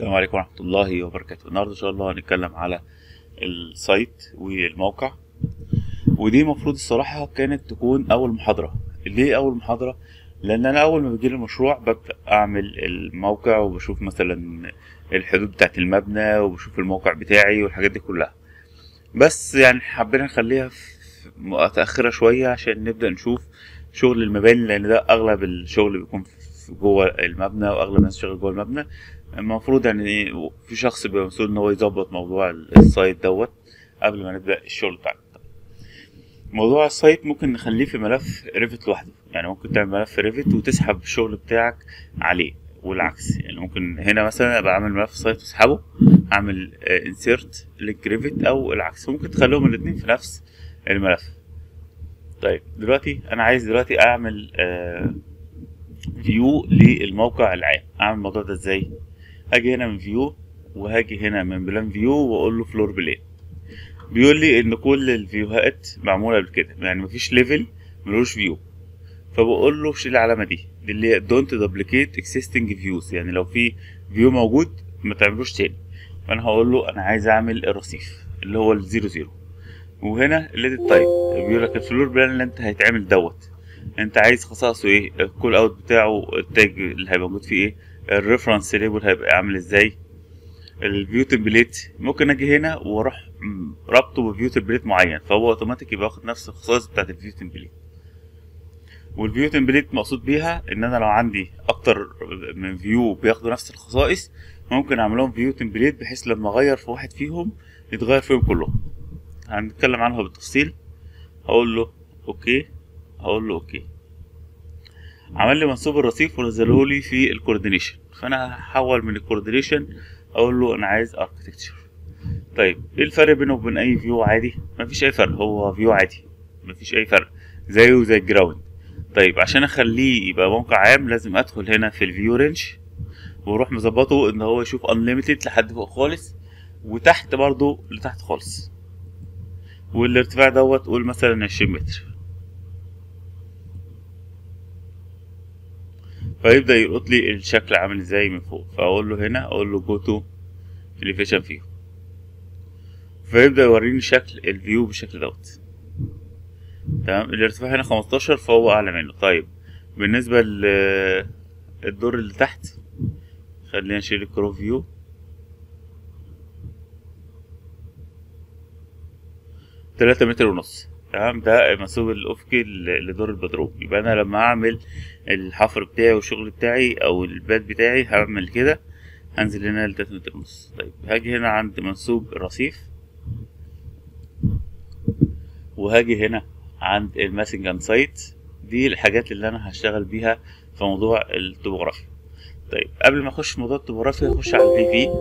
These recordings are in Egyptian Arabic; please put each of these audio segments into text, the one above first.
السلام عليكم ورحمة الله وبركاته النهاردة إن شاء الله هنتكلم على السايت والموقع ودي المفروض الصراحة كانت تكون أول محاضرة ليه أول محاضرة؟ لأن أنا أول ما بيجيلي المشروع ببدأ أعمل الموقع وبشوف مثلا الحدود بتاعت المبنى وبشوف الموقع بتاعي والحاجات دي كلها بس يعني حبينا نخليها في متأخرة شوية عشان نبدأ نشوف شغل المباني لأن ده أغلب الشغل بيكون في جوه المبنى وأغلب الناس شغال جوه المبنى المفروض يعني إيه في شخص بيبقى مسؤول ان هو يظبط موضوع السايت دوت قبل ما نبدا الشغل بتاعنا موضوع السايت ممكن نخليه في ملف ريفت لوحده يعني ممكن تعمل ملف ريفت وتسحب الشغل بتاعك عليه والعكس يعني ممكن هنا مثلا ابقى اعمل ملف سايت واسحبه اعمل انسيرت لينك ريفت او العكس ممكن تخليهم الاثنين في نفس الملف طيب دلوقتي انا عايز دلوقتي اعمل فيو للموقع العام اعمل الموضوع ده ازاي هاجي هنا من فيو وهاجي هنا من بلان فيو واقول له فلور بلان بيقول لي ان كل الفيوهات معموله قبل كده يعني مفيش ليفل ملوش فيو فبقول له شيل العلامه دي دي اللي هي دونت دوبليكيت اكسيستنج فيوز يعني لو في فيو موجود ما تعملوش تاني فانا هقول له انا عايز اعمل الرصيف اللي هو الزيرو زيرو وهنا ليد تايب بيقول لك الفلور بلان اللي انت هيتعمل دوت انت عايز خصائصه ايه الكول اوت بتاعه التاج اللي هيبقى موجود فيه ايه الريفرنس ليبل هيبقى عامل ازاي الفيو تمبليت ممكن اجي هنا واروح رابطه بفيو تمبليت معين فهو اوتوماتيك يبقى واخد نفس الخصائص بتاعت الفيو تمبليت والفيو تمبليت مقصود بيها ان انا لو عندي اكتر من فيو بياخدوا نفس الخصائص ممكن اعملهم فيو تمبليت بحيث لما اغير في واحد فيهم يتغير فيهم كلهم هنتكلم عنها بالتفصيل هقول له اوكي هقول له اوكي عمل لي منسوب الرصيف ونزله لي في الكوردينيشن فانا هحول من الكوردينيشن اقول له انا عايز اركتكتشر طيب ايه الفرق بينه وبين اي فيو عادي مفيش اي فرق هو فيو عادي مفيش اي فرق زيه زي الجراوند طيب عشان اخليه يبقى موقع عام لازم ادخل هنا في الفيو رينج واروح مظبطه ان هو يشوف انليميتد لحد فوق خالص وتحت برضو لتحت خالص والارتفاع دوت قول مثلا عشرين متر فيبدا يلقط لي الشكل عامل ازاي من فوق فاقول له هنا اقول له جو تو اليفيشن فيو فيبدا يوريني شكل الفيو بالشكل دوت تمام الارتفاع هنا 15 فهو اعلى منه طيب بالنسبه للدور اللي تحت خلينا نشيل الكرو فيو تلاتة متر ونص تمام ده المنسوب الافقي لدور البدروم يبقى انا لما اعمل الحفر بتاعي والشغل بتاعي او البات بتاعي هعمل كده هنزل هنا لتلاتة متر ونص طيب هاجي هنا عند منسوب الرصيف وهاجي هنا عند الماسنج اند سايت دي الحاجات اللي انا هشتغل بيها في موضوع التوبوغرافي طيب قبل ما اخش في موضوع التوبوغرافي هخش على الفي في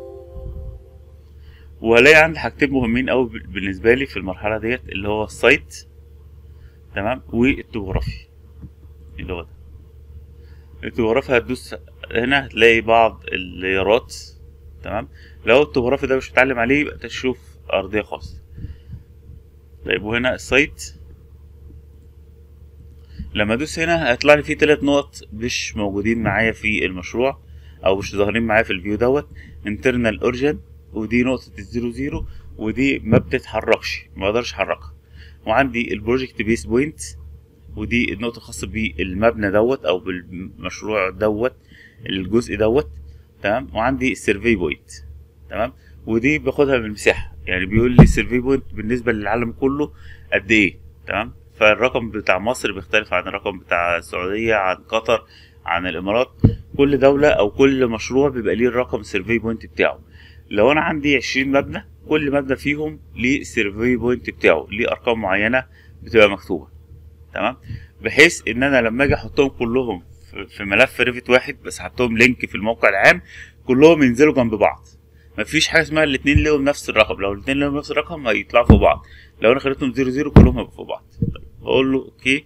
وهلاقي عندي حاجتين مهمين قوي بالنسبه لي في المرحله ديت اللي هو السايت تمام والتوبوغرافي اللي هو ده التوبوغرافي هتدوس هنا هتلاقي بعض الليرات تمام لو التوبوغرافي ده مش متعلم عليه يبقى تشوف ارضيه خالص طيب وهنا السايت لما ادوس هنا هيطلع لي فيه تلات نقط مش موجودين معايا في المشروع او مش ظاهرين معايا في الفيو دوت internal origin ودي نقطة الزيرو زيرو ودي ما بتتحركش ما اقدرش احركها وعندي البروجكت بيس بوينت ودي النقطة الخاصة بالمبنى دوت او بالمشروع دوت الجزء دوت تمام وعندي السيرفي بوينت تمام ودي باخدها من المساحة يعني بيقول لي السيرفي بوينت بالنسبة للعالم كله قد ايه تمام فالرقم بتاع مصر بيختلف عن الرقم بتاع السعودية عن قطر عن الامارات كل دولة او كل مشروع بيبقى ليه الرقم السيرفي بوينت بتاعه لو انا عندي عشرين مبنى كل مبنى فيهم ليه السيرفي بوينت بتاعه ليه ارقام معينه بتبقى مكتوبه تمام بحيث ان انا لما اجي احطهم كلهم في ملف ريفت واحد بس احطهم لينك في الموقع العام كلهم ينزلوا جنب بعض مفيش حاجه اسمها الاثنين لهم نفس الرقم لو الاثنين لهم نفس الرقم هيطلعوا فوق بعض لو انا خليتهم زيرو زيرو كلهم هيبقوا فوق بعض طيب اقول له اوكي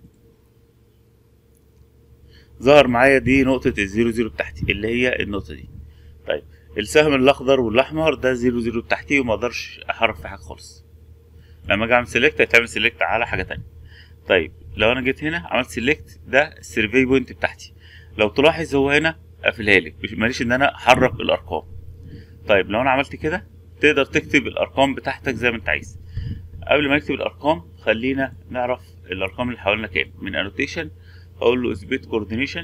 ظهر معايا دي نقطة الزيرو زيرو بتاعتي اللي هي النقطة دي طيب السهم الاخضر والاحمر ده زيرو زيرو بتاعتي وما اقدرش احرك في حاجه خالص لما اجي اعمل سيلكت هيتعمل سيلكت على حاجه تانية طيب لو انا جيت هنا عملت سيلكت ده السيرفي بوينت بتاعتي لو تلاحظ هو هنا قافلها لي مش ماليش ان انا احرك الارقام طيب لو انا عملت كده تقدر تكتب الارقام بتاعتك زي ما انت عايز قبل ما نكتب الارقام خلينا نعرف الارقام اللي حوالينا كام من انوتيشن اقول له اثبت كوردينيشن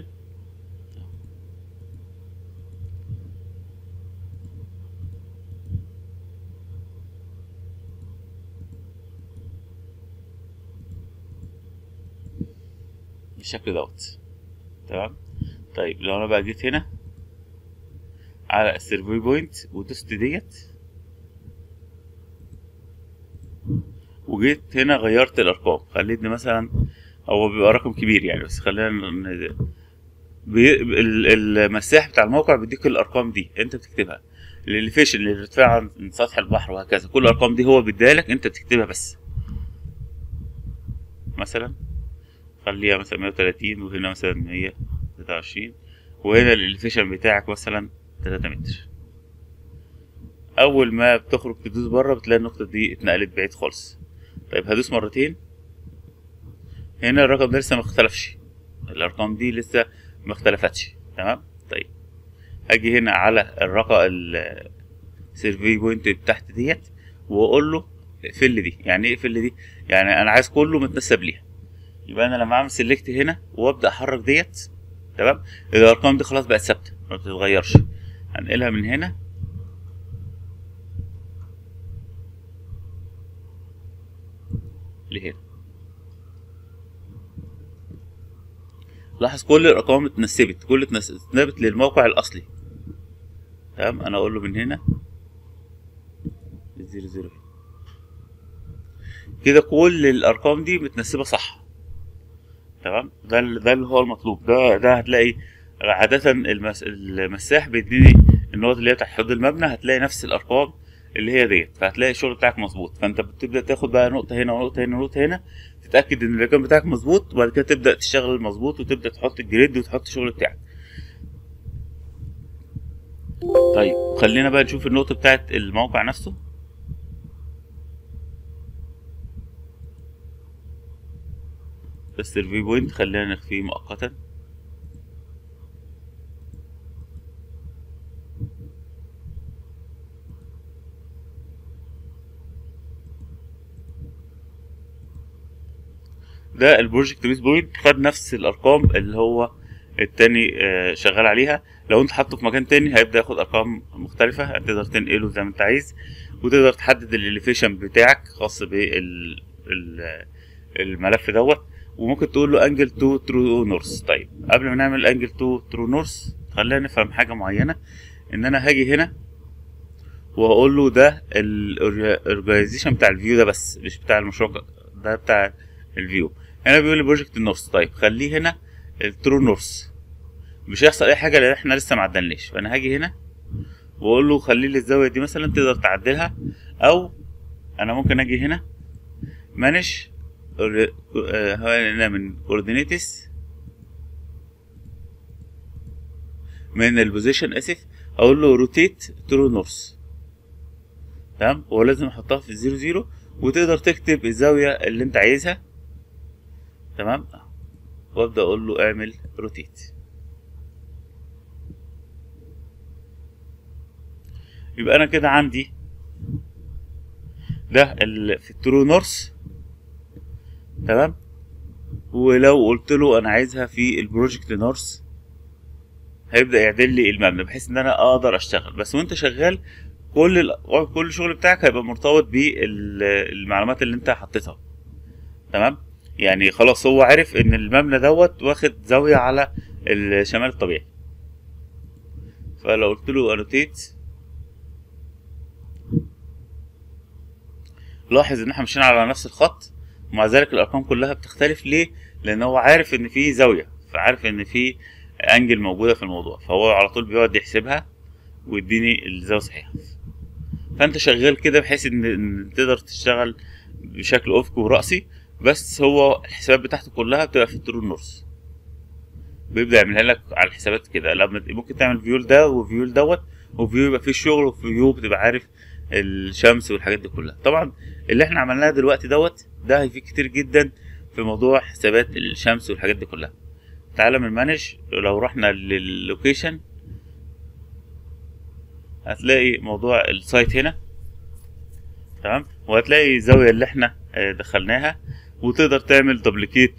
بالشكل دوت تمام طيب لو انا بقى جيت هنا على السيرفي بوينت ودوست ديت وجيت هنا غيرت الارقام خليتني مثلا هو بيبقى رقم كبير يعني بس خلينا ن- بي... ال- المساح بتاع الموقع بيديك الارقام دي انت بتكتبها الاليفيشن الارتفاع عن سطح البحر وهكذا كل الارقام دي هو بيديها لك انت بتكتبها بس مثلا خليها مثلا 130 وهنا مثلا 123 وهنا الاليفيشن بتاعك مثلا 3 متر اول ما بتخرج تدوس بره بتلاقي النقطه دي اتنقلت بعيد خالص طيب هدوس مرتين هنا الرقم ده لسه ما اختلفش الارقام دي لسه ما اختلفتش تمام طيب هاجي هنا على الرقم السيرفي بوينت تحت ديت واقول له اقفل لي دي يعني ايه اقفل لي دي يعني انا عايز كله متنسب ليها يبقى انا لما اعمل سيلكت هنا وابدا احرك ديت تمام الارقام دي خلاص بقت ثابته ما بتتغيرش هنقلها من هنا لهنا لاحظ كل الارقام اتنسبت كل اتنس- اتنسبت للموقع الاصلي تمام انا اقول له من هنا زيرو زيرو كده كل الارقام دي متنسبه صح تمام ده ال- ده اللي هو المطلوب ده ده هتلاقي عادة المس... المساح بيديني النقط اللي هي تحت حدود المبنى هتلاقي نفس الارقام اللي هي ديت فهتلاقي الشغل بتاعك مظبوط فانت بتبدا تاخد بقى نقطه هنا ونقطه هنا ونقطه هنا تتاكد ان المكان بتاعك مظبوط وبعد كده تبدا تشتغل مظبوط وتبدا تحط الجريد وتحط الشغل بتاعك طيب خلينا بقى نشوف النقطه بتاعت الموقع نفسه السيرفي بوينت خلينا نخفيه مؤقتا ده البروجكت بيس بوينت خد نفس الارقام اللي هو التاني آه، شغال عليها لو انت حاطه في مكان تاني هيبدا ياخد ارقام مختلفه هتقدر تنقله زي ما انت عايز وتقدر تحدد الاليفيشن بتاعك خاص بال ال- الملف دوت وممكن تقول له انجل تو ترو نورث طيب قبل ما نعمل انجل تو ترو نورث خلينا نفهم حاجه معينه ان انا هاجي هنا وهقول له ده الاورجنايزيشن بتاع الفيو ده بس مش بتاع المشروع ده بتاع الفيو هنا بيقول لي بروجكت النورث طيب خليه هنا الترو نورث مش هيحصل اي حاجه لان احنا لسه ما عدلناش فانا هاجي هنا واقول له خلي لي الزاويه دي مثلا تقدر تعدلها او انا ممكن اجي هنا مانج هنا من كوردينيتس من البوزيشن اسف اقول له روتيت ترو نورث تمام ولازم احطها في الزيرو زيرو وتقدر تكتب الزاويه اللي انت عايزها تمام وابدا اقول له اعمل روتيت يبقى انا كده عندي ده ال- في الترو نورث تمام ولو قلت له انا عايزها في البروجكت نورث هيبدا يعدل لي المبنى بحيث ان انا اقدر اشتغل بس وانت شغال كل ال... كل الشغل بتاعك هيبقى مرتبط بالمعلومات اللي انت حطيتها تمام يعني خلاص هو عارف ان المبنى دوت واخد زاويه على الشمال الطبيعي فلو قلت له انوتيت لاحظ ان احنا مشينا على نفس الخط ومع ذلك الارقام كلها بتختلف ليه لان هو عارف ان في زاويه فعارف ان في انجل موجوده في الموضوع فهو على طول بيقعد يحسبها ويديني الزاويه الصحيحه فانت شغال كده بحيث ان إن تقدر تشتغل بشكل افقي وراسي بس هو الحسابات بتاعته كلها بتبقى في الترو نورث بيبدا يعملها لك على الحسابات كده لما ممكن تعمل فيول ده وفيول دوت وفيو يبقى فيه الشغل وفيو بتبقى عارف الشمس والحاجات دي كلها طبعا اللي احنا عملناه دلوقتي دوت ده هيفيد كتير جدا في موضوع حسابات الشمس والحاجات دي كلها تعالى من مانج لو رحنا لللوكيشن هتلاقي موضوع السايت هنا تمام وهتلاقي الزاويه اللي احنا آه، دخلناها وتقدر تعمل دوبليكيت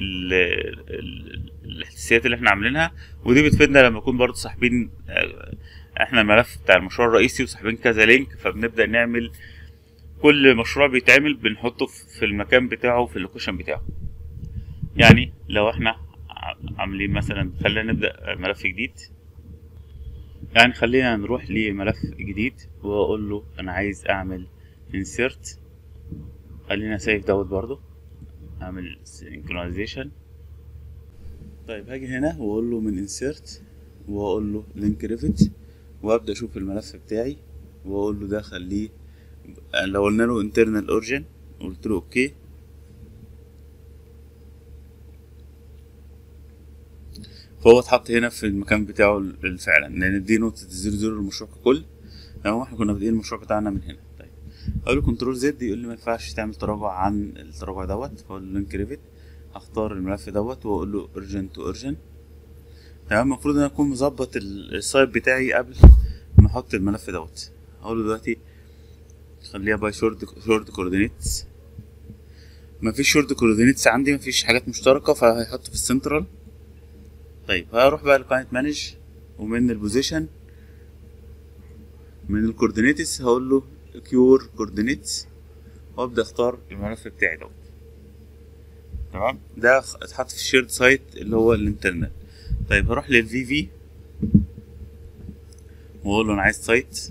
للاحداثيات اللي احنا عاملينها ودي بتفيدنا لما نكون برضو ساحبين آه، احنا الملف بتاع المشروع الرئيسي وساحبين كذا لينك فبنبدا نعمل كل مشروع بيتعمل بنحطه في المكان بتاعه في اللوكيشن بتاعه يعني لو احنا ع- عاملين مثلا خلينا نبدا ملف جديد يعني خلينا نروح لملف جديد واقول له انا عايز اعمل insert خلينا سيف دوت برضو اعمل synchronization طيب هاجي هنا واقول له من insert واقول له link revit وابدا اشوف الملف بتاعي واقول له ده خليه لو قلنا له internal origin قلت له اوكي فهو اتحط هنا في المكان بتاعه فعلا لان دي نقطة الزيرو زيرو للمشروع ككل تمام احنا كنا بادئين المشروع بتاعنا من هنا طيب اقول له كنترول زد يقول لي ما ينفعش تعمل تراجع عن التراجع دوت فاقول له لينك ريفت هختار الملف دوت واقول له urgent تو urgent تمام المفروض ان انا اكون مظبط ال- السايت بتاعي قبل ما احط الملف دوت اقول له دلوقتي خليها باي شورت شورت كوردينيتس مفيش شورت كوردينيتس عندي مفيش حاجات مشتركة فهيحطه في السنترال طيب هروح بقى لقائمة مانج ومن البوزيشن من الكوردينيتس هقول له كيور كوردينيتس وابدا اختار الملف بتاعي دوت تمام ده خ- اتحط في الشيرد سايت اللي هو الانترنت طيب هروح للفي في واقول له انا عايز سايت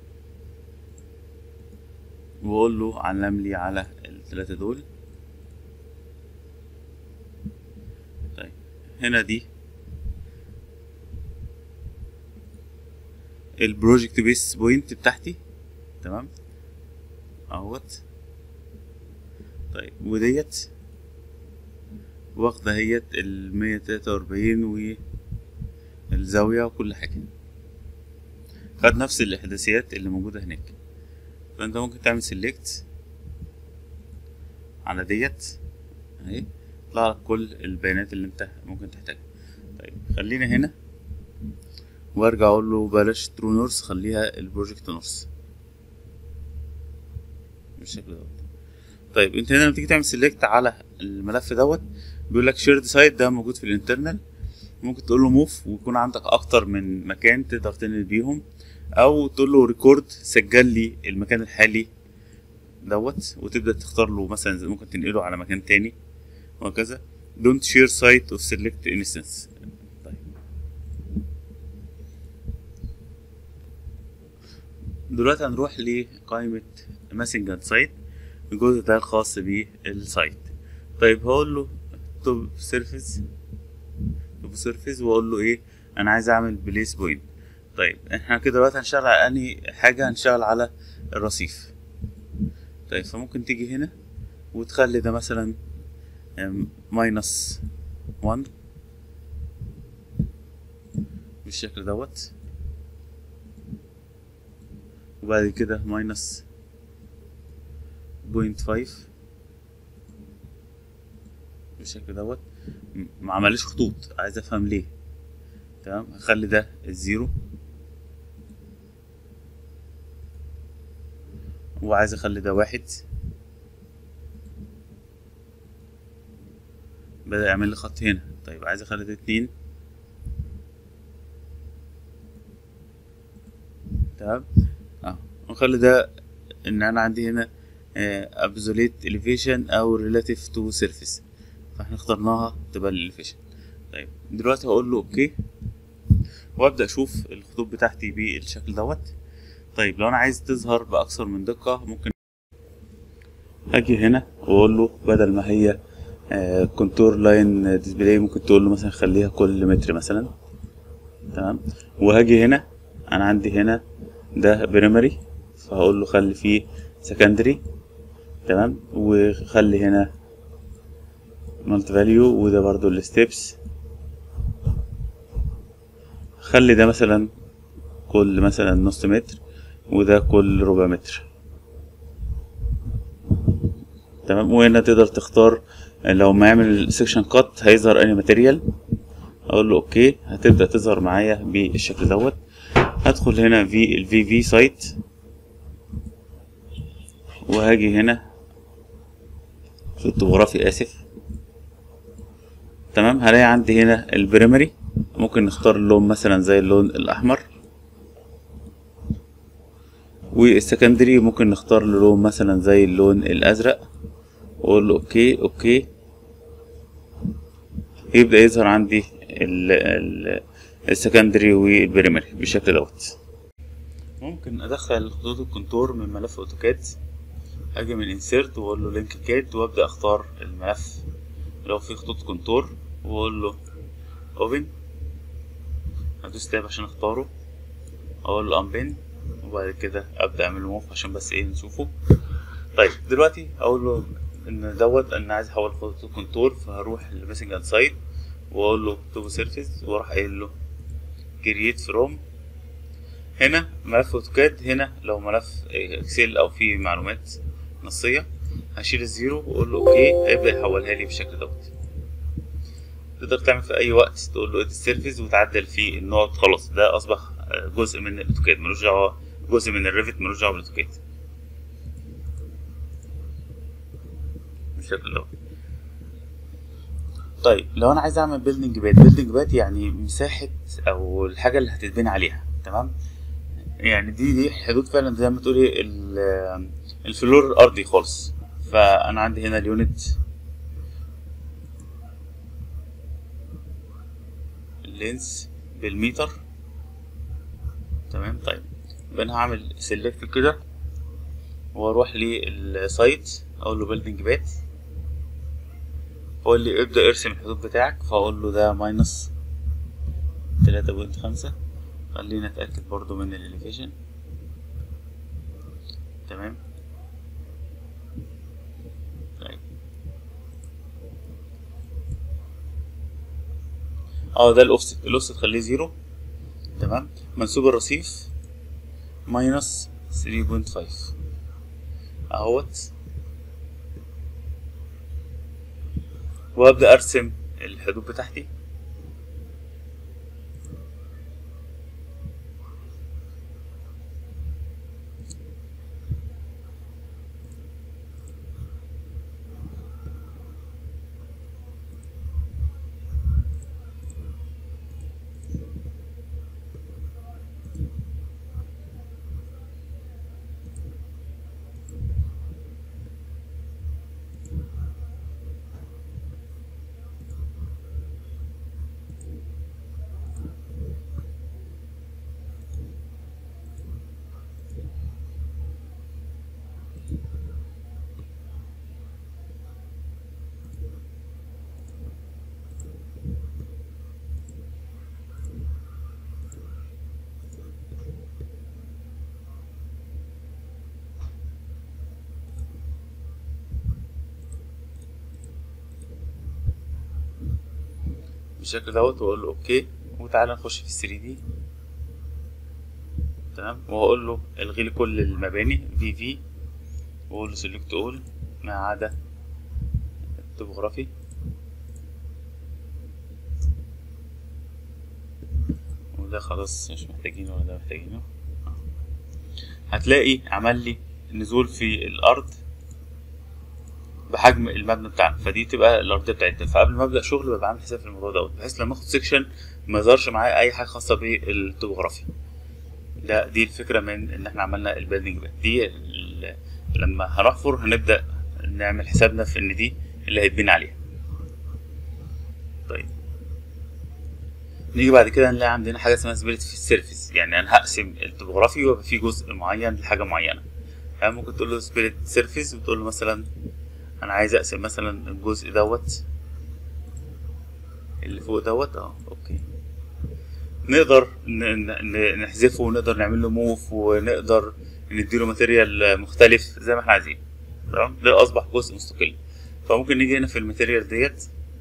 واقول له علم لي على الثلاثة دول طيب هنا دي البروجكت بيس بوينت بتاعتي تمام اهوت طيب وديت واخدة هيت المية تلاتة وأربعين والزاوية وكل حاجة خد نفس الإحداثيات اللي موجودة هناك فأنت ممكن تعمل سيلكت على ديت اهي يطلع لك كل البيانات اللي انت ممكن تحتاجها طيب خلينا هنا وارجع اقول له بلاش ترو نورث خليها البروجكت نورث بالشكل دوت طيب انت هنا لما تيجي تعمل سيلكت على الملف دوت بيقول لك شيرد سايت ده موجود في الانترنال ممكن تقول له موف ويكون عندك اكتر من مكان تقدر تنقل بيهم او تقول له ريكورد سجل لي المكان الحالي دوت وتبدا تختار له مثلا زي- ممكن تنقله على مكان تاني وهكذا don't share site of select instance طيب دلوقتي هنروح لقائمة ماسنجر سايت الجزء ده الخاص بالسايت طيب هقول له توب سيرفيس توب سيرفيس واقول له ايه انا عايز اعمل بليس بوينت طيب احنا كده دلوقتي هنشتغل على انهي حاجة هنشتغل على الرصيف طيب فممكن تيجي هنا وتخلي ده مثلا ماينس 1 بالشكل دوت وبعد كده ماينس بوينت فايف بالشكل دوت م- ما عمليش خطوط عايز افهم ليه تمام هخلي ده الزيرو وعايز اخلي ده واحد بدأ يعمل لي خط هنا طيب عايز اخلي ده اتنين تمام اه ونخلي ده ان انا عندي هنا ابزوليت elevation او relative to surface فاحنا اخترناها تبقى الاليفيشن طيب دلوقتي هقول له اوكي وابدا اشوف الخطوط بتاعتي بالشكل دوت طيب لو انا عايز تظهر باكثر من دقه ممكن هاجي هنا واقول له بدل ما هي كونتور لاين ديسبلاي ممكن تقول له مثلا خليها كل متر مثلا تمام وهاجي هنا انا عندي هنا ده بريمري فهقول له خلي فيه سكندري تمام وخلي هنا مالتي فاليو وده برضو الستبس خلي ده مثلا كل مثلا نص متر وده كل ربع متر تمام وهنا تقدر تختار لو ما يعمل سيكشن كات هيظهر اني ماتيريال اقول له اوكي هتبدا تظهر معايا بالشكل دوت هدخل هنا في الفي في سايت وهاجي هنا في الطبوغرافي اسف تمام هلاقي عندي هنا البريمري ممكن نختار اللون مثلا زي اللون الاحمر والسكندري ممكن نختار اللون مثلا زي اللون الازرق واقول له اوكي اوكي يبدا يظهر عندي ال ال السكندري والبريمري بالشكل دوت ممكن ادخل خطوط الكونتور من ملف اوتوكاد اجي من انسيرت واقول له لينك كاد وابدا اختار الملف لو في خطوط كونتور واقول له اوبن هدوس تاب عشان اختاره اقول له امبن وبعد كده ابدا اعمل له موف عشان بس ايه نشوفه طيب دلوقتي اقول له ان دوت انا عايز احول خطوط الكونتور فهروح لميسنج اند سايد واقول له تو سيرفيس واروح قايل له كرييت فروم هنا ملف اوتوكاد هنا لو ملف اكسل او فيه معلومات نصيه هشيل الزيرو واقول له اوكي هيبدا يحولها لي بالشكل دوت تقدر تعمل في اي وقت تقول له ادي السيرفيس وتعدل فيه النقط خلاص ده اصبح جزء من الاوتوكاد ملوش دعوه جزء من الريفت ملوش دعوه بالاوتوكاد بالشكل دوت طيب لو انا عايز اعمل بيلدنج باد بيلدنج باد يعني مساحه او الحاجه اللي هتتبني عليها تمام يعني دي دي حدود فعلا زي ما تقولي الفلور الارضي خالص فانا عندي هنا اليونت اللينس بالمتر تمام طيب يبقى انا هعمل سيلكت كده واروح للسايت اقول له بيلدنج بات هو اللي ابدأ ارسم الحدود بتاعك فاقول له ده ماينس تلاتة بوينت خمسة خلينا اتأكد برضو من الاليفيشن تمام طيب اه ده الاوفست الاوفست خليه زيرو تمام منسوب الرصيف ماينس 3.5 اهوت وابدا ارسم الحدود بتاعتي بالشكل دوت واقول له اوكي وتعالى نخش في 3 دي تمام واقول له الغي لي كل المباني في في واقول له سيلكت اول ما عدا التوبوغرافي وده خلاص مش محتاجينه ولا ده محتاجينه هتلاقي عمل لي نزول في الارض بحجم المبنى بتاعنا فدي تبقى الارضيه بتاعتنا فقبل ما ابدا شغل ببقى عامل حساب في الموضوع دوت بحيث لما اخد سيكشن ما يظهرش معايا اي حاجه خاصه بالتوبوغرافي ده دي الفكره من ان احنا عملنا البيلدنج بقى دي ال- لما هنحفر هنبدا نعمل حسابنا في ان دي اللي هيتبني عليها طيب نيجي بعد كده نلاقي عندنا حاجه اسمها سبيريت في السيرفيس يعني انا هقسم التوبوغرافي ويبقى في جزء معين لحاجه معينه يعني ممكن تقول له سبيريت سيرفيس وتقول له مثلا انا عايز اقسم مثلا الجزء دوت اللي فوق دوت اه اوكي نقدر ن- ن- نحذفه ونقدر نعمل له موف ونقدر نديله ماتيريال مختلف زي ما احنا عايزين تمام ده اصبح جزء مستقل فممكن نيجي هنا في الماتيريال ديت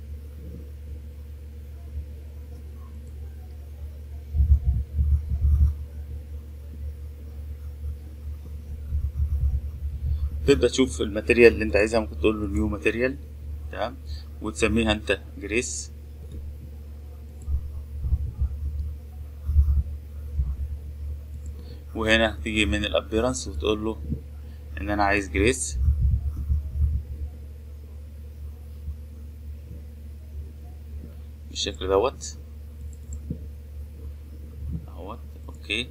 تبدا تشوف الماتيريال اللي انت عايزها ممكن تقول له نيو ماتيريال تمام وتسميها انت جريس وهنا تيجي من الابيرنس وتقول له ان انا عايز جريس بالشكل دوت اهوت اوكي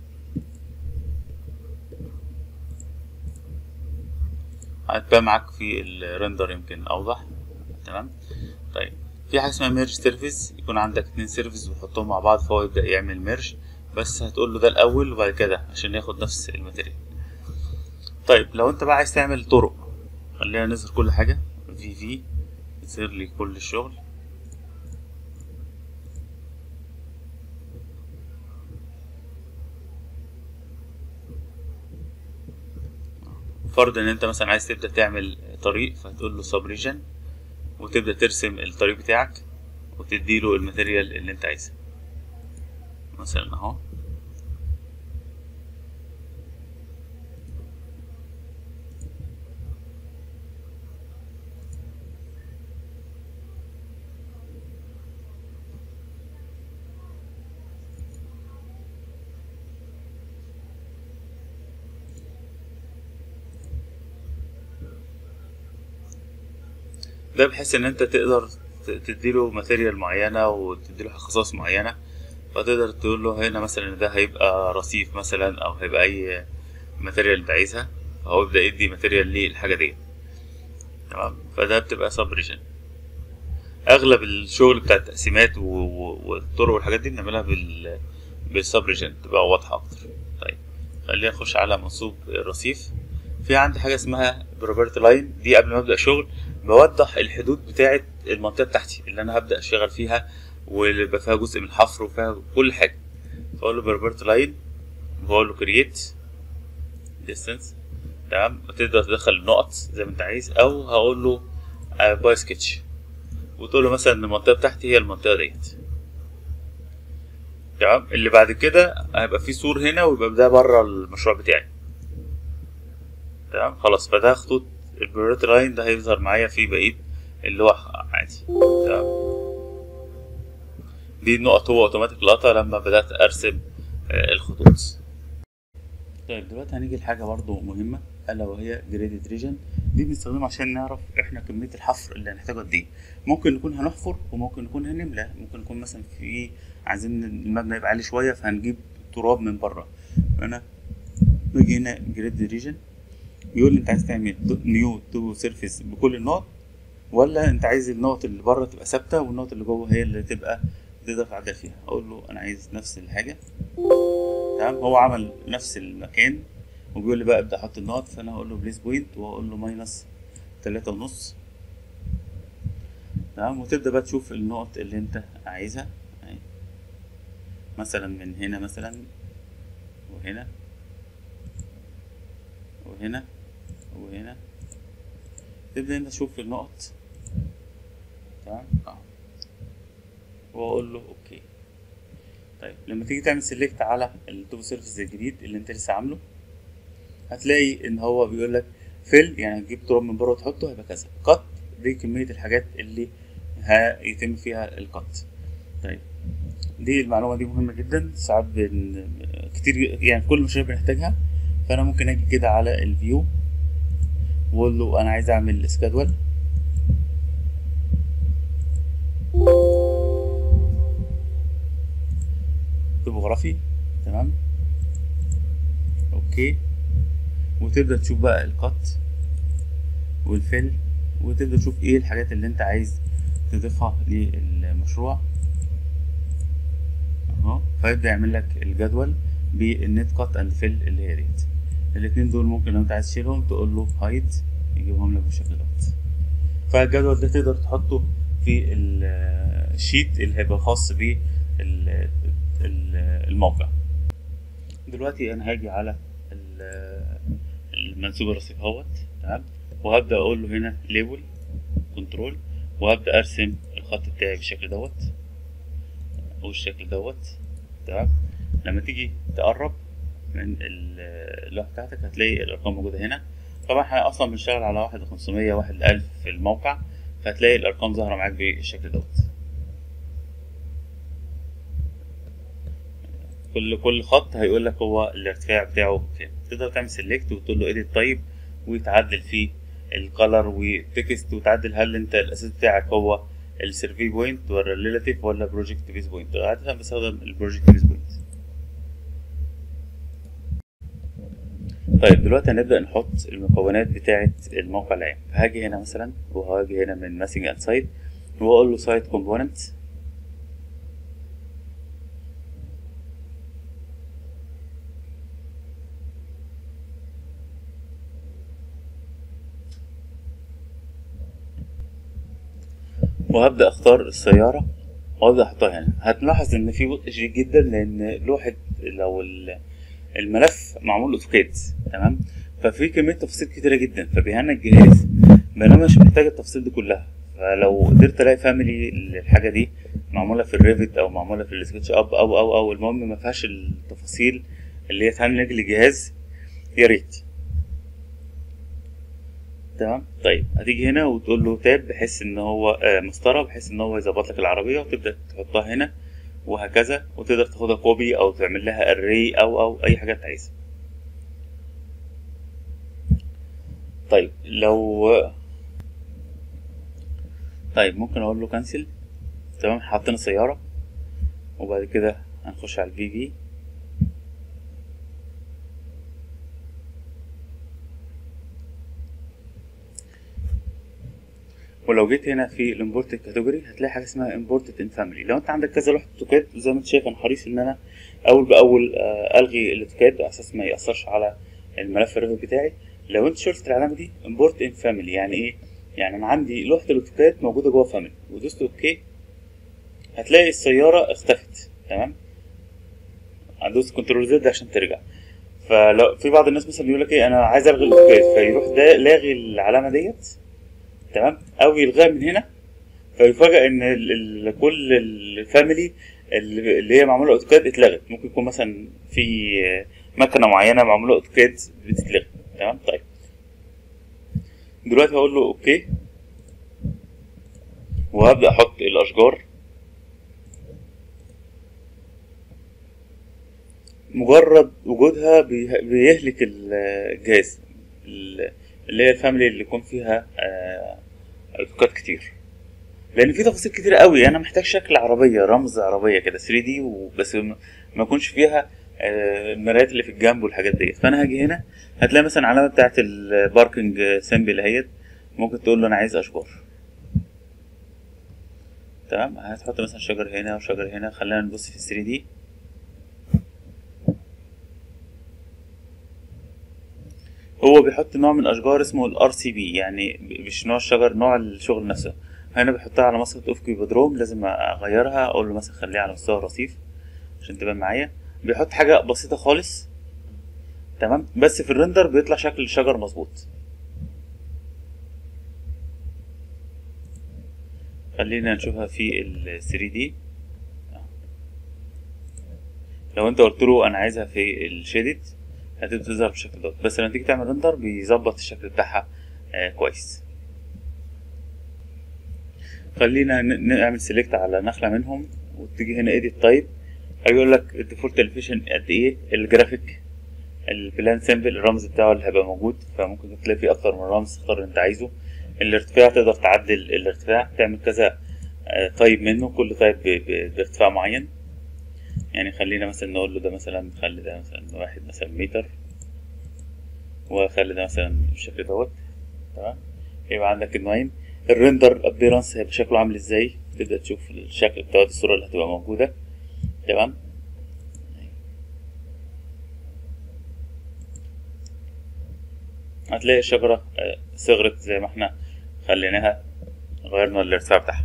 هتبان معاك في الريندر يمكن اوضح تمام طيب في حاجه اسمها ميرج سيرفيس يكون عندك اتنين سيرفيس وتحطهم مع بعض فهو يبدا يعمل ميرج بس هتقول له ده الاول وبعد كده عشان ياخد نفس الماتيريال طيب لو انت بقى عايز تعمل طرق خلينا نظهر كل حاجه في في يظهر لي كل الشغل فرض ان انت مثلا عايز تبدا تعمل طريق فهتقول له سب ريجن وتبدا ترسم الطريق بتاعك وتديله الماتيريال اللي انت عايزها مثلا اهو ده بحيث ان انت تقدر ت- تديله ماتيريال معينة وتديله خصائص معينة فتقدر تقول له هنا مثلا إن ده هيبقى رصيف مثلا او هيبقى اي ماتيريال انت عايزها فهو يبدأ يدي ماتيريال للحاجة دي تمام فده بتبقى سب ريجن اغلب الشغل بتاع التقسيمات و- و- والطرق والحاجات دي بنعملها بال بالسب ريجن تبقى واضحة اكتر طيب خلينا نخش على منصوب الرصيف في عندي حاجة اسمها بروبرتي لاين دي قبل ما ابدأ شغل بوضح الحدود بتاعة المنطقة بتاعتي اللي انا هبدأ اشتغل فيها واللي يبقى فيها جزء من الحفر وفيها كل حاجة فاقول له بروبرتي لاين بقول له كرييت ديستنس تمام وتقدر تدخل النقط زي ما انت عايز او هقول له باي سكتش وتقول له مثلا ان المنطقة بتاعتي هي المنطقة ديت تمام اللي بعد كده هيبقى في سور هنا ويبقى ده بره المشروع بتاعي تمام خلاص فده خطوط البريوريتي لاين ده هيظهر معايا في بقية اللوح عادي تمام دي النقط هو اوتوماتيك لقطة لما بدأت ارسم آه، الخطوط طيب دلوقتي هنيجي لحاجة برضو مهمة ألا وهي جريدد ريجن دي بنستخدمها عشان نعرف احنا كمية الحفر اللي هنحتاجه قد ايه ممكن نكون هنحفر وممكن نكون هنملى ممكن نكون مثلا في عايزين المبنى يبقى عالي شوية فهنجيب تراب من بره فأنا باجي هنا جريد ريجن يقول لي انت عايز تعمل نيو تو سيرفيس بكل النقط ولا انت عايز النقط اللي بره تبقى ثابته والنقط اللي جوه هي اللي تبقى تقدر تعدل فيها اقول له انا عايز نفس الحاجه تمام هو عمل نفس المكان وبيقول لي بقى ابدا احط النقط فانا هقول له بليس بوينت واقول له ماينس تلاتة ونص تمام وتبدا بقى تشوف النقط اللي انت عايزها اهي. مثلا من هنا مثلا وهنا وهنا وهنا تبدأ انت تشوف النقط تمام اه واقول له اوكي طيب لما تيجي تعمل سيلكت على التوب سيرفيس الجديد اللي انت لسه عامله هتلاقي ان هو بيقول لك فيل يعني هتجيب تراب من بره وتحطه هيبقى كذا قط دي كمية الحاجات اللي هيتم فيها القط طيب دي المعلومة دي مهمة جدا ساعات بن... كتير يعني في كل المشاريع بنحتاجها فانا ممكن اجي كده على الفيو واقول له انا عايز اعمل سكادول توبوغرافي تمام اوكي وتبدا تشوف بقى القط والفل وتبدا تشوف ايه الحاجات اللي انت عايز تضيفها للمشروع اهو فيبدا يعمل لك الجدول بالنت كات اند فيل اللي هي ديت الاتنين دول ممكن لو انت عايز تشيلهم تقول له هايد يجيبهم لك بالشكل دوت فالجدول ده تقدر تحطه في ال- الشيت اللي هيبقى خاص ب الموقع دلوقتي انا هاجي على ال- المنسوب الرصيف اهوت تمام وهبدا اقول له هنا ليبل كنترول وهبدا ارسم الخط بتاعي بالشكل دوت والشكل دوت تمام لما تيجي تقرب من ال- اللوحة بتاعتك هتلاقي الأرقام موجودة هنا طبعا احنا أصلا بنشتغل على واحد خمسمية واحد ألف في الموقع فهتلاقي الأرقام ظاهرة معاك بالشكل دوت كل كل خط هيقول لك هو الارتفاع بتاعه كام تقدر تعمل سيلكت وتقول له اديت طيب وتعدل فيه الكالر والتكست وتعدل هل انت الاساس بتاعك هو السيرفي بوينت ولا الريلاتيف ولا بروجكت بيز بوينت عاده بستخدم البروجكت بيز بوينت طيب دلوقتي هنبدأ نحط المكونات بتاعة الموقع العام هاجي هنا مثلا وهاجي هنا من ماسنج اند سايت واقول له سايت كومبوننت وهبدأ اختار السيارة وابدأ احطها هنا هتلاحظ ان في بطء شديد جدا لان لوحة لو ال- الملف معمول اوتوكاد تمام ففي كمية تفاصيل كتيرة جدا فبيهنج الجهاز بينما مش محتاج التفاصيل دي كلها فلو قدرت الاقي فاميلي الحاجة دي معمولة في الريفت او معمولة في السكتش اب او او او المهم ما فيهاش التفاصيل اللي هي تهنج الجهاز يا ريت تمام طيب هتيجي هنا وتقول له تاب بحيث ان هو آه مسطره بحيث ان هو يظبط لك العربيه وتبدا تحطها هنا وهكذا وتقدر تاخدها كوبي او تعمل لها اري او او اي حاجه انت عايزها طيب لو طيب ممكن اقول له كانسل تمام حطينا السياره وبعد كده هنخش على الفي في ولو جيت هنا في الامبورت كاتيجوري هتلاقي حاجه اسمها امبورتد ان فاميلي لو انت عندك كذا لوحه اوتوكاد زي ما انت شايف انا حريص ان انا اول باول آه، الغي الاوتوكاد على اساس ما ياثرش على الملف الريفت بتاعي لو انت شفت العلامه دي امبورت ان فاميلي يعني ايه يعني انا عندي لوحه الاوتوكاد موجوده جوه فاميلي ودوست اوكي هتلاقي السياره اختفت تمام هدوس كنترول زد عشان ترجع فلو في بعض الناس مثلا يقول لك ايه انا عايز الغي الاوتوكاد فيروح ده لاغي العلامه ديت تمام او يلغيها من هنا فيفاجئ ان ال ال كل الفاميلي اللي اللي هي معموله اوتوكاد اتلغت ممكن يكون مثلا في مكنه معينه معموله اوتوكاد بتتلغي تمام طيب دلوقتي هقول له اوكي وهبدا احط الاشجار مجرد وجودها بيه- بيهلك الجهاز ال- اللي هي الفاميلي اللي يكون فيها آه، اوتوكاد كتير لان في تفاصيل كتير قوي انا محتاج شكل عربيه رمز عربيه كده 3 دي وبس ما ما يكونش فيها آه، المرايات اللي في الجنب والحاجات ديت فانا هاجي هنا هتلاقي مثلا علامه بتاعت الباركنج سيمبل اهيت ممكن تقول له انا عايز اشجار تمام هتحط مثلا شجر هنا وشجر هنا خلينا نبص في 3 دي هو بيحط نوع من الاشجار اسمه الار سي بي يعني مش نوع الشجر نوع الشغل نفسه هنا بحطها على مسقط افقي بدروم لازم اغيرها اقول له مثلا خليها على مستوى الرصيف عشان تبان معايا بيحط حاجه بسيطه خالص تمام بس في الريندر بيطلع شكل الشجر مظبوط خلينا نشوفها في ال 3 دي لو انت قلت له انا عايزها في الشيدد هتبدا تظهر بالشكل دوت بس لما تيجي تعمل ريندر بيظبط الشكل بتاعها آه كويس خلينا ن- نعمل سيلكت على نخله منهم وتيجي هنا ايديت تايب هيقول لك الديفولت الفيشن قد ايه الجرافيك البلان سيمبل الرمز بتاعه اللي هيبقى موجود فممكن تلاقي فيه اكتر من رمز تختار اللي انت عايزه الارتفاع تقدر تعدل الارتفاع تعمل كذا آه، طيب منه كل طيب ب- ب- بارتفاع معين يعني خلينا مثلا نقول له ده مثلا خلي ده مثلا واحد مثلا متر وخلي ده مثلا بالشكل دوت تمام يبقى عندك النوعين الريندر ابيرانس هيبقى شكله عامل ازاي تبدا تشوف الشكل بتاع الصوره اللي هتبقى موجوده تمام هتلاقي الشجره آه، صغرت زي ما احنا خليناها غيرنا الارتفاع بتاعها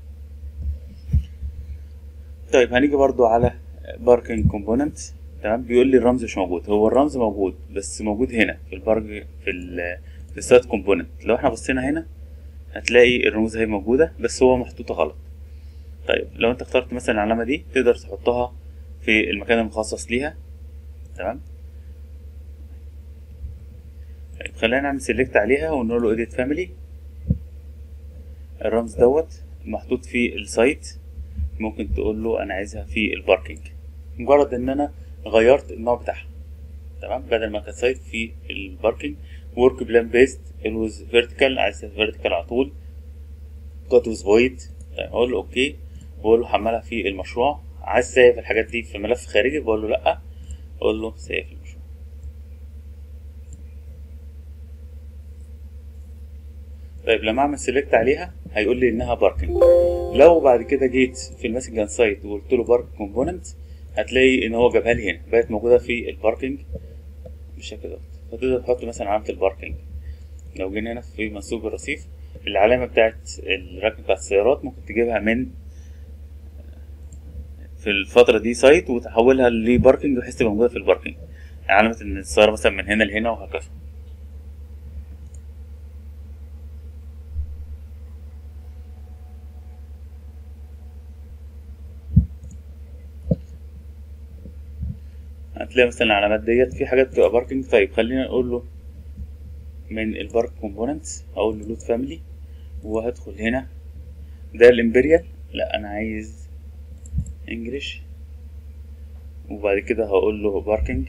طيب هنيجي برضو على باركنج كومبوننت تمام بيقول لي الرمز مش موجود هو الرمز موجود بس موجود هنا في البارك في ال في السايت كومبوننت لو احنا بصينا هنا هتلاقي الرموز هي موجودة بس هو محطوطة غلط طيب لو انت اخترت مثلا العلامة دي تقدر تحطها في المكان المخصص ليها تمام طيب خلينا نعمل سيلكت عليها ونقول له edit family الرمز دوت محطوط في السايت ممكن تقول له انا عايزها في الباركينج مجرد ان انا غيرت النوع بتاعها تمام بدل ما كانت سايت في الباركينج ورك بلان بيست الوز فيرتيكال عايز فيرتيكال على طول كات ويز وايت اقول له اوكي بقول له حملها في المشروع عايز سيف الحاجات دي في ملف خارجي بقول له لا اقول له سيف المشروع طيب لما اعمل سيلكت عليها هيقول لي انها باركنج لو بعد كده جيت في الماسنجر سايت وقلت له بارك كومبوننت هتلاقي ان هو جابها لي هنا بقت موجوده في الباركنج بالشكل ده فتقدر تحط مثلا علامه الباركنج لو جينا هنا في منسوب الرصيف العلامه بتاعت الركن بتاعت السيارات ممكن تجيبها من في الفتره دي سايت وتحولها لباركنج بحيث تبقى موجوده في الباركنج علامه ان السياره مثلا من هنا لهنا وهكذا هتلاقي مثلا العلامات ديت في حاجات بتبقى باركنج طيب خلينا نقول له من البارك كومبوننتس اقول له لود فاميلي وهدخل هنا ده الامبريال لا انا عايز انجلش وبعد كده هقول له باركنج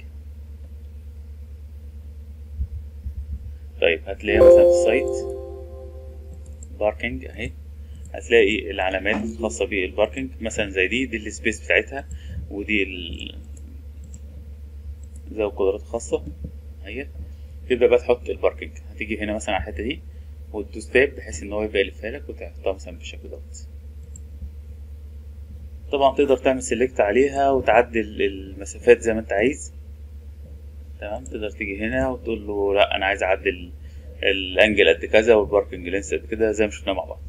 طيب هتلاقيها مثلا في السايت باركنج اهي هتلاقي العلامات الخاصة بالباركنج مثلا زي دي دي السبيس بتاعتها ودي ال ذوي قدرات خاصة اهي تبدأ بقى تحط الباركنج هتيجي هنا مثلا على الحتة دي وتدوس تاب بحيث ان هو يبقى يلفها لك وتحطها مثلا بالشكل دوت طبعا تقدر تعمل سيلكت عليها وتعدل المسافات زي ما انت عايز تمام تقدر تيجي هنا وتقول له لا انا عايز اعدل الانجل قد كذا والباركنج لينس قد كده زي ما شفنا مع بعض